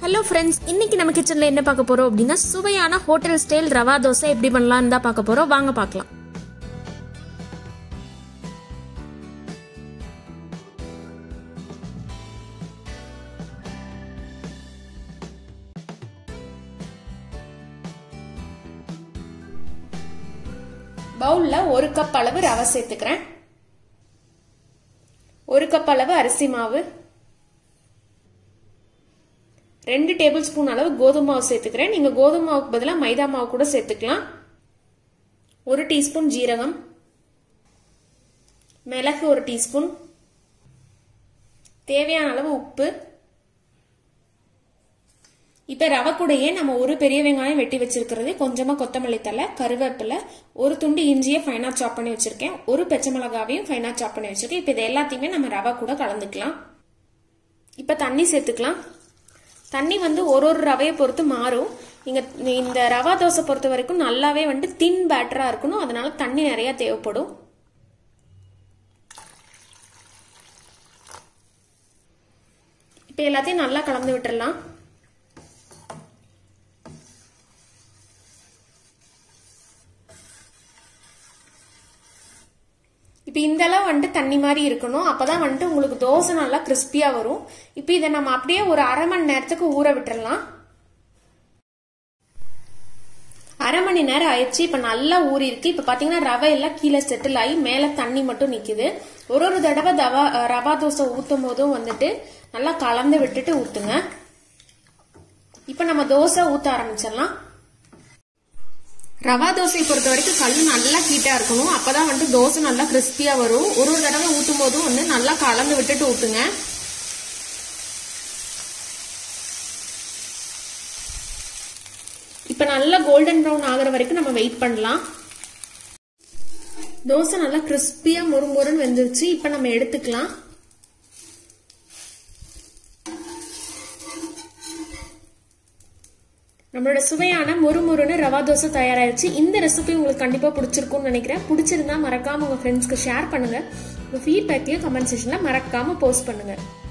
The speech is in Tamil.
ஹலோ ஃப்ரெண்ட்ஸ் இன்னைக்கு நம்ம கிச்சனில் என்ன பார்க்க போறோம் அப்படின்னா சுவையான ஹோட்டல் ஸ்டைல் ரவா தோசை எப்படி பண்ணலாம்னு தான் பார்க்க போறோம் வாங்க பார்க்கலாம் பவுல்ல ஒரு கப் அளவு ரவை சேர்த்துக்கிறேன் ஒரு கப் அளவு அரிசி மாவு ரெண்டு டேபிள் ஸ்பூன் அளவு கோதுமை மாவு சேர்த்துக்கிறேன் நீங்க கோதுமை மாவுக்கு பதிலாக மைதா மாவு கூட சேர்த்துக்கலாம் ஒரு டீஸ்பூன் ஜீரகம் மிளகு ஒரு டீஸ்பூன் தேவையான அளவு உப்பு இப்ப ரவை கூடையே நம்ம ஒரு பெரிய வெங்காயம் வெட்டி வச்சிருக்கிறது கொஞ்சமா கொத்தமல்லி தலை கருவேப்பிலை ஒரு துண்டு இஞ்சியை ஃபைனா சாப் பண்ணி வச்சிருக்கேன் ஒரு பச்சை மிளகாவையும் ஃபைனா சாப் பண்ணி வச்சிருக்கேன் இப்ப இது எல்லாத்தையுமே நம்ம ரவை கூட கலந்துக்கலாம் இப்ப தண்ணி சேர்த்துக்கலாம் தண்ணி வந்து ஒரு ஒரு ரவையை பொறுத்து மாறும் நீங்க இந்த ரவா தோசை பொறுத்த வரைக்கும் நல்லாவே வந்து தின் பேட்டரா இருக்கணும் அதனால தண்ணி நிறைய தேவைப்படும் இப்ப எல்லாத்தையும் நல்லா கலந்து விட்டுறலாம் இப்போ இந்த அளவு வந்துட்டு தண்ணி மாதிரி இருக்கணும் அப்பதான் வந்துட்டு உங்களுக்கு தோசை நல்லா கிறிஸ்பியா வரும் இப்போ இதை நம்ம அப்படியே ஒரு அரை மணி நேரத்துக்கு ஊற விட்டுறலாம் அரை மணி நேரம் ஆயிடுச்சு இப்ப நல்லா ஊறி இருக்கு இப்ப பாத்தீங்கன்னா ரவை எல்லாம் கீழே செட்டில் ஆகி மேல தண்ணி மட்டும் நிக்குது ஒரு ஒரு தடவை தவா ரவா தோசை ஊத்தும் போதும் வந்துட்டு நல்லா கலந்து விட்டுட்டு ஊத்துங்க இப்ப நம்ம தோசை ஊத்த ஆரம்பிச்சிடலாம் ரவா தோசையை பொறுத்த வரைக்கும் கல் நல்லா ஹீட்டா இருக்கணும் அப்பதான் வந்துட்டு தோசை நல்லா கிறிஸ்பியா வரும் ஒரு ஒரு தடவை ஊத்தும் போதும் வந்து நல்லா கலந்து விட்டுட்டு ஊத்துங்க இப்ப நல்லா கோல்டன் ப்ரௌன் ஆகிற வரைக்கும் நம்ம வெயிட் பண்ணலாம் தோசை நல்லா கிறிஸ்பியா முறுமுறுன்னு வெந்துருச்சு இப்ப நம்ம எடுத்துக்கலாம் நம்மளோட சுவையான முறுமுறுன்னு ரவா தோசை தயாராயிருச்சு இந்த ரெசிபி உங்களுக்கு கண்டிப்பா பிடிச்சிருக்கும்னு நினைக்கிறேன் பிடிச்சிருந்தா மறக்காம உங்க ஃப்ரெண்ட்ஸ்க்கு ஷேர் பண்ணுங்க உங்க ஃபீட்பேக்கையும் கமெண்ட் செக்ஷன்ல மறக்காம போஸ்ட் பண்ணுங்க